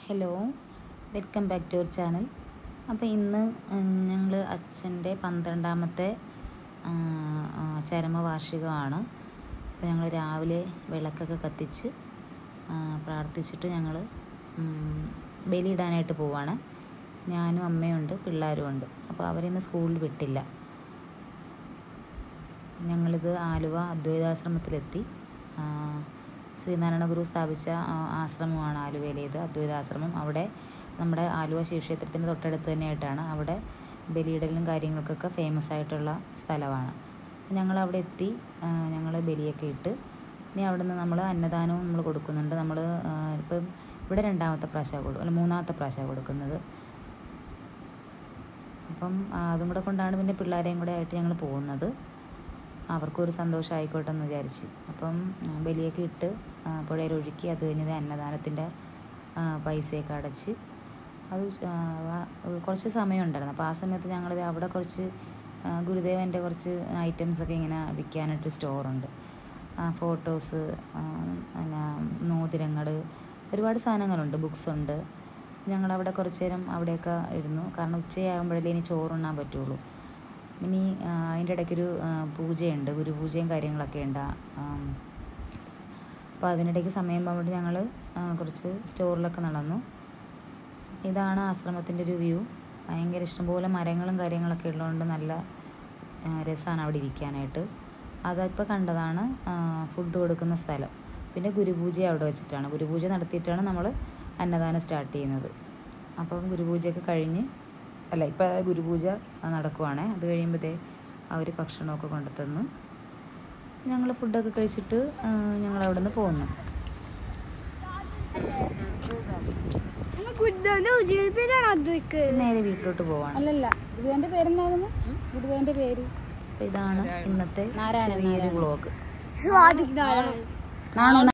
hello welcome back to our channel അപ്പോൾ ഇന്ന് ഞങ്ങൾ അച്ഛൻ്റെ പന്ത്രണ്ടാമത്തെ ആ, ആ, ചരമവാർഷികമാണ് അപ്പോൾ ഞങ്ങൾ രാവിലെ വിളക്കൊക്കെ കത്തിച്ച് ആ, പ്രാർത്ഥിച്ചിട്ട് ഞങ്ങൾ ബലിയിടാനായിട്ട് പോവാണ് ഞാനും അമ്മയുണ്ട് പിള്ളേരും ഉണ്ട് അപ്പോൾ അവരിന്ന് സ്കൂളിൽ വിട്ടില്ല ഞങ്ങളിത് ആലുവ അദ്വൈതാശ്രമത്തിലെത്തി ആ, ശ്രീനാരായണ ഗുരു സ്ഥാപിച്ച ആ, ആശ്രമമാണ് ആലുവയിലേത് അദ്വൈതാശ്രമം അവിടെ നമ്മുടെ ആലുവ ശിവക്ഷേത്രത്തിൻ്റെ തൊട്ടടുത്ത് തന്നെയായിട്ടാണ് അവിടെ ബലിയിടലും കാര്യങ്ങൾക്കൊക്കെ ഫേമസ് ആയിട്ടുള്ള സ്ഥലമാണ് ഞങ്ങൾ അവിടെ എത്തി ഞങ്ങൾ ബലിയൊക്കെ ഇട്ട് ഇനി അവിടെ നിന്ന് നമ്മൾ അന്നദാനവും നമ്മൾ കൊടുക്കുന്നുണ്ട് നമ്മൾ ഇപ്പം ഇവിടെ രണ്ടാമത്തെ പ്രാവശ്യമാണ് കൊടുക്കും അല്ല മൂന്നാമത്തെ പ്രാവശ്യമാണ് കൊടുക്കുന്നത് അപ്പം ആ, അതും കൂടെ കൊണ്ടാണ് പിന്നെ പിള്ളേരെയും കൂടെ ആയിട്ട് ഞങ്ങൾ പോകുന്നത് അവർക്കൊരു സന്തോഷം ആയിക്കോട്ടെ എന്ന് വിചാരിച്ച് അപ്പം ആ, ബലിയൊക്കെ ഇട്ട് ആ, പുഴയിലൊഴുക്കി അത് കഴിഞ്ഞത് അന്നദാനത്തിൻ്റെ ആ, പൈസയൊക്കെ അടച്ച് അത് ആ, ആ- കുറച്ച് സമയം ഉണ്ടായിരുന്നു അപ്പോൾ ആ സമയത്ത് ഞങ്ങളിത് അവിടെ കുറച്ച് ആ, ഗുരുദേവൻ്റെ കുറച്ച് ഐറ്റംസൊക്കെ ഇങ്ങനെ വിൽക്കാനായിട്ട് സ്റ്റോറുണ്ട് ഫോട്ടോസ് പിന്നെ മോതിരങ്ങൾ ഒരുപാട് സാധനങ്ങളുണ്ട് ബുക്സ് ഉണ്ട് ഞങ്ങളവിടെ കുറച്ച് നേരം അവിടെയൊക്കെ ഇരുന്നു കാരണം ഉച്ചയാകുമ്പോഴല്ലേ ഇനി ചോറുണ്ണാൻ പറ്റുള്ളൂ ഇനി ആ, അതിൻ്റെ ഇടയ്ക്കൊരു ആ, പൂജയുണ്ട് ഗുരുപൂജയും കാര്യങ്ങളൊക്കെ ഉണ്ട് ആം, അപ്പോൾ അതിനിടയ്ക്ക് സമയം പോകുമ്പോൾ ഞങ്ങൾ കുറച്ച് സ്റ്റോറിലൊക്കെ നടന്നു ഇതാണ് ആശ്രമത്തിൻ്റെ ഒരു വ്യൂ ഭയങ്കര ഇഷ്ടംപോലെ മരങ്ങളും കാര്യങ്ങളൊക്കെ ഉള്ളതുകൊണ്ട് നല്ല രസമാണ് അവിടെ ഇരിക്കാനായിട്ട് അതിപ്പോൾ കണ്ടതാണ് ഫുഡ് കൊടുക്കുന്ന സ്ഥലം പിന്നെ ഗുരുപൂജ അവിടെ വെച്ചിട്ടാണ് ഗുരുപൂജ നടത്തിയിട്ടാണ് നമ്മൾ അന്നദാനം സ്റ്റാർട്ട് ചെയ്യുന്നത് അപ്പം ഗുരുപൂജയൊക്കെ കഴിഞ്ഞ് അല്ല ഇപ്പോൾ ഗുരുപൂജ നടക്കുവാണേ അത് കഴിയുമ്പോഴത്തേ അവർ ഭക്ഷണമൊക്കെ കൊണ്ടുതന്ന് ഞങ്ങൾ ഫുഡൊക്കെ കഴിച്ചിട്ട് ഞങ്ങൾ അവിടെ നിന്ന് പോകുന്നു ഗുരുദേവന്റെ ഉജ്ജീവിപ്പിക്കാണ് അദ്വൈക്ക് നേരെ വീട്ടിലോട്ട് പോവാണ് അല്ലല്ല ഗുരുദേവന്റെ പേരെന്തായിരുന്നു ഗുരുദേവന്റെ പേര് അപ്പോൾ ഇതാണ് ഇന്നത്തെ ചെറിയൊരു വ്ളോഗ് സ്വാദിക് നാരായണൻ നാണോ